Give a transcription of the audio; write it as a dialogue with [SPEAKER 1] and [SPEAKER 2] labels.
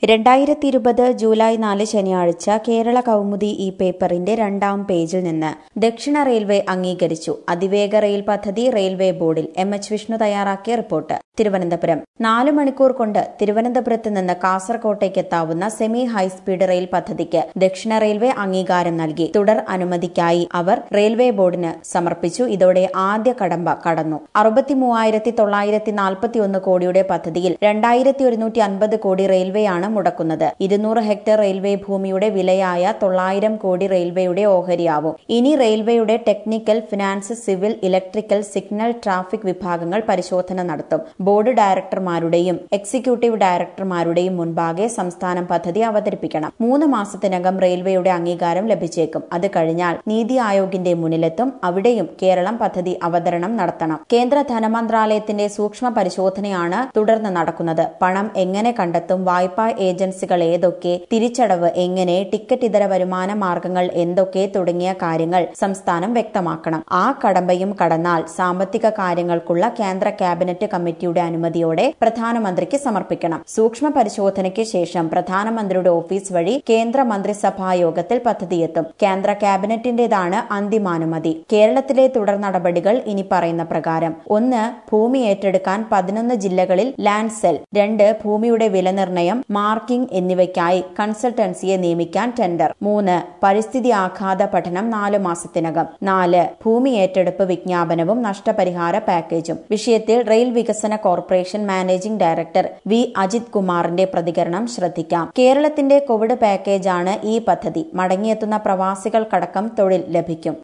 [SPEAKER 1] രണ്ടായിരത്തി ഇരുപത് ജൂലൈ നാല് ശനിയാഴ്ച കേരള കൗമുദി ഈ പേപ്പറിന്റെ രണ്ടാം പേജിൽ നിന്ന് ദക്ഷിണ റെയിൽവേ അംഗീകരിച്ചു അതിവേഗ റെയിൽ പദ്ധതി റെയിൽവേ ബോർഡിൽ എം എച്ച് വിഷ്ണു തയ്യാറാക്കിയ റിപ്പോർട്ട് തിരുവനന്തപുരം നാല് മണിക്കൂർ കൊണ്ട് തിരുവനന്തപുരത്ത് നിന്ന് കാസർകോട്ടേക്ക് എത്താവുന്ന സെമി ഹൈസ്പീഡ് റെയിൽ പദ്ധതിക്ക് ദക്ഷിണ റെയിൽവേ അംഗീകാരം നൽകി തുടർ അനുമതിക്കായി അവർ റെയിൽവേ ബോർഡിന് സമർപ്പിച്ചു ഇതോടെ ആദ്യ കടമ്പ കടന്നു അറുപത്തി മൂവായിരത്തി തൊള്ളായിരത്തി നാൽപ്പത്തി ഒന്ന് കോടിയുടെ പദ്ധതിയിൽ രണ്ടായിരത്തി ഒരുന്നൂറ്റി അൻപത് കോടി റെയിൽവേയാണ് മുടക്കുന്നത് ഇരുന്നൂറ് ഹെക്ടർ റെയിൽവേ ഭൂമിയുടെ വിലയായ തൊള്ളായിരം കോടി റെയിൽവേയുടെ ഓഹരിയാവും ഇനി റെയിൽവേയുടെ technical finance civil electrical signal traffic വിഭാഗങ്ങൾ പരിശോധന നടത്തും ബോർഡ് ഡയറക്ടർമാരുടെയും എക്സിക്യൂട്ടീവ് ഡയറക്ടർമാരുടെയും മുൻപാകെ സംസ്ഥാനം പദ്ധതി അവതരിപ്പിക്കണം മൂന്ന് മാസത്തിനകം റെയിൽവേയുടെ അംഗീകാരം ലഭിച്ചേക്കും അത് കഴിഞ്ഞാൽ നീതി ആയോഗിന്റെ മുന്നിലെത്തും അവിടെയും കേരളം പദ്ധതി അവതരണം നടത്തണം കേന്ദ്ര ധനമന്ത്രാലയത്തിന്റെ സൂക്ഷ്മ പരിശോധനയാണ് തുടർന്ന് നടക്കുന്നത് പണം എങ്ങനെ കണ്ടെത്തും വായ്പാ ഏജൻസികൾ ഏതൊക്കെ തിരിച്ചടവ് എങ്ങനെ ടിക്കറ്റ് ഇതര വരുമാന മാർഗങ്ങൾ എന്തൊക്കെ തുടങ്ങിയ കാര്യങ്ങൾ സംസ്ഥാനം വ്യക്തമാക്കണം ആ കടമ്പയും കടന്നാൽ സാമ്പത്തിക കാര്യങ്ങൾക്കുള്ള കേന്ദ്ര ക്യാബിനറ്റ് കമ്മിറ്റിയുടെ അനുമതിയോടെ പ്രധാനമന്ത്രിക്ക് സമർപ്പിക്കണം സൂക്ഷ്മ പരിശോധനയ്ക്ക് ശേഷം പ്രധാനമന്ത്രിയുടെ ഓഫീസ് വഴി കേന്ദ്ര മന്ത്രിസഭാ യോഗത്തിൽ പദ്ധതിയെത്തും കേന്ദ്ര ക്യാബിനറ്റിന്റേതാണ് അന്തിമാനുമതി കേരളത്തിലെ തുടർ നടപടികൾ ഇനി പറയുന്ന പ്രകാരം ഒന്ന് ഭൂമി ഏറ്റെടുക്കാൻ പതിനൊന്ന് ജില്ലകളിൽ ലാൻഡ് സെൽ രണ്ട് ഭൂമിയുടെ വില നിർണ്ണയം മാർക്കിംഗ് എന്നിവയ്ക്കായി കൺസൾട്ടൻസിയെ നിയമിക്കാൻ ടെൻഡർ മൂന്ന് പരിസ്ഥിതി ആഘാത പഠനം നാല് മാസത്തിനകം നാല് ഭൂമി ഏറ്റെടുപ്പ് വിജ്ഞാപനവും നഷ്ടപരിഹാര പാക്കേജും വിഷയത്തിൽ റെയിൽ വികസന corporation managing director V Ajith കുമാറിന്റെ പ്രതികരണം ശ്രദ്ധിക്കാം കേരളത്തിന്റെ കോവിഡ് പാക്കേജാണ് ഈ പദ്ധതി മടങ്ങിയെത്തുന്ന പ്രവാസികൾക്കടക്കം തൊഴിൽ ലഭിക്കും